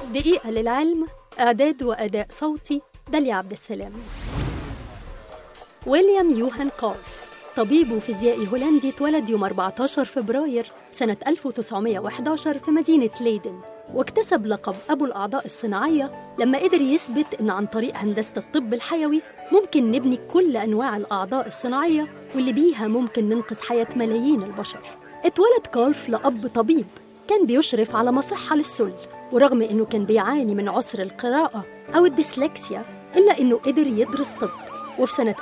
دقيقة للعلم إعداد وأداء صوتي داليا عبد السلام ويليام يوهان كولف طبيب وفيزيائي هولندي اتولد يوم 14 فبراير سنة 1911 في مدينة ليدن واكتسب لقب أبو الأعضاء الصناعية لما قدر يثبت إن عن طريق هندسة الطب الحيوي ممكن نبني كل أنواع الأعضاء الصناعية واللي بيها ممكن ننقذ حياة ملايين البشر اتولد كولف لأب طبيب كان بيشرف على مصحة للسل ورغم إنه كان بيعاني من عسر القراءة أو الديسلكسيا إلا إنه قدر يدرس طب وفي سنة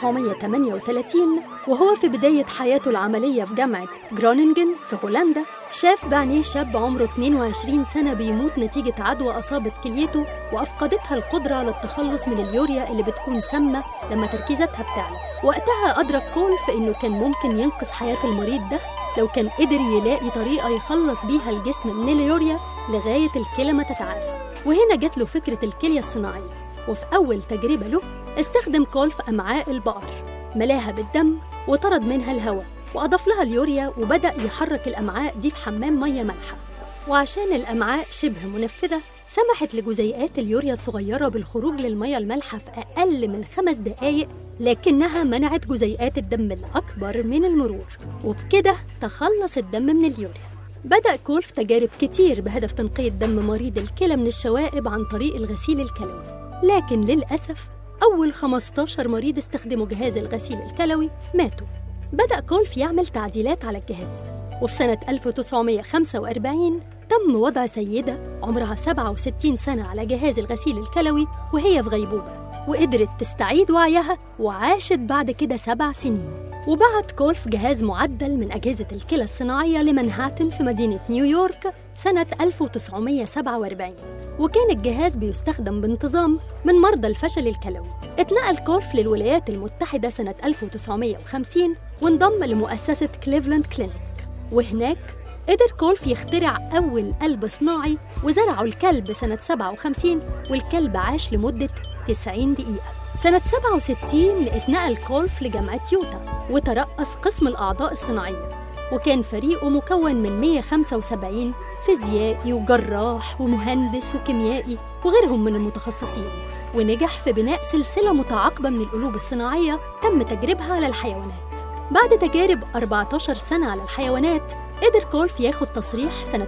1938 وهو في بداية حياته العملية في جامعة جرونينجن في هولندا شاف بعينيه شاب عمره 22 سنة بيموت نتيجة عدوى أصابت كليته وأفقدتها القدرة على التخلص من اليوريا اللي بتكون سامة لما تركيزاتها بتعلى وقتها أدرك كولف إنه كان ممكن ينقذ حياة المريض ده لو كان قدر يلاقي طريقة يخلص بيها الجسم من اليوريا لغاية الكلى ما تتعافى وهنا جات له فكرة الكلية الصناعية وفي أول تجربة له استخدم كولف أمعاء البقر ملاها بالدم وطرد منها الهواء وأضاف لها اليوريا وبدأ يحرك الأمعاء دي في حمام مية مالحة وعشان الأمعاء شبه منفذة سمحت لجزيئات اليوريا الصغيرة بالخروج للمية المالحة في أقل من خمس دقايق لكنها منعت جزيئات الدم الأكبر من المرور وبكده تخلص الدم من اليوريا بدأ كولف تجارب كتير بهدف تنقية دم مريض الكلى من الشوائب عن طريق الغسيل الكلوي لكن للأسف أول 15 مريض استخدموا جهاز الغسيل الكلوي ماتوا بدأ كولف يعمل تعديلات على الجهاز وفي سنة 1945 تم وضع سيدة عمرها 67 سنة على جهاز الغسيل الكلوي وهي في غيبوبة وقدرت تستعيد وعيها وعاشت بعد كده سبع سنين وبعت كولف جهاز معدل من أجهزة الكلى الصناعية لمنهاتن في مدينة نيويورك سنة 1947 وكان الجهاز بيستخدم بانتظام من مرضى الفشل الكلوي اتنقل كولف للولايات المتحدة سنة 1950 وانضم لمؤسسة كليفلاند كلينيك وهناك قدر كولف يخترع أول قلب صناعي وزرعه الكلب سنة 57 والكلب عاش لمدة 90 دقيقة سنة 67 اتنقل كولف لجامعة يوتا وترأس قسم الأعضاء الصناعية وكان فريقه مكون من 175 فيزيائي وجراح ومهندس وكيميائي وغيرهم من المتخصصين ونجح في بناء سلسلة متعاقبة من القلوب الصناعية تم تجريبها على الحيوانات بعد تجارب 14 سنة على الحيوانات قدر كولف ياخد تصريح سنة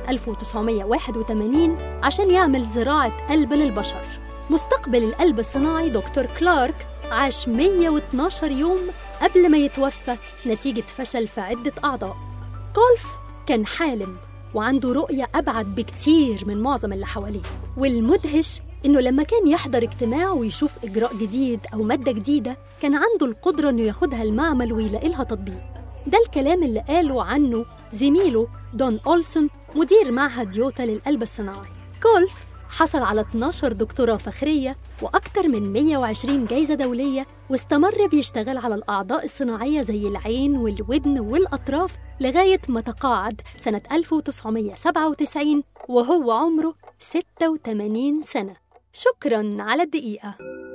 1981 عشان يعمل زراعة قلب للبشر مستقبل القلب الصناعي دكتور كلارك عاش 112 يوم قبل ما يتوفى نتيجة فشل في عدة أعضاء كولف كان حالم وعنده رؤية أبعد بكتير من معظم اللي حواليه والمدهش إنه لما كان يحضر اجتماع ويشوف إجراء جديد أو مادة جديدة كان عنده القدرة إنه ياخدها المعمل ويلاقي لها تطبيق ده الكلام اللي قاله عنه زميله دون أولسون مدير معهد يوتا للقلب الصناعي كولف حصل على 12 دكتوراه فخرية وأكثر من 120 جايزة دولية واستمر بيشتغل على الأعضاء الصناعية زي العين والودن والأطراف لغاية ما تقاعد سنة 1997 وهو عمره 86 سنة شكراً على الدقيقة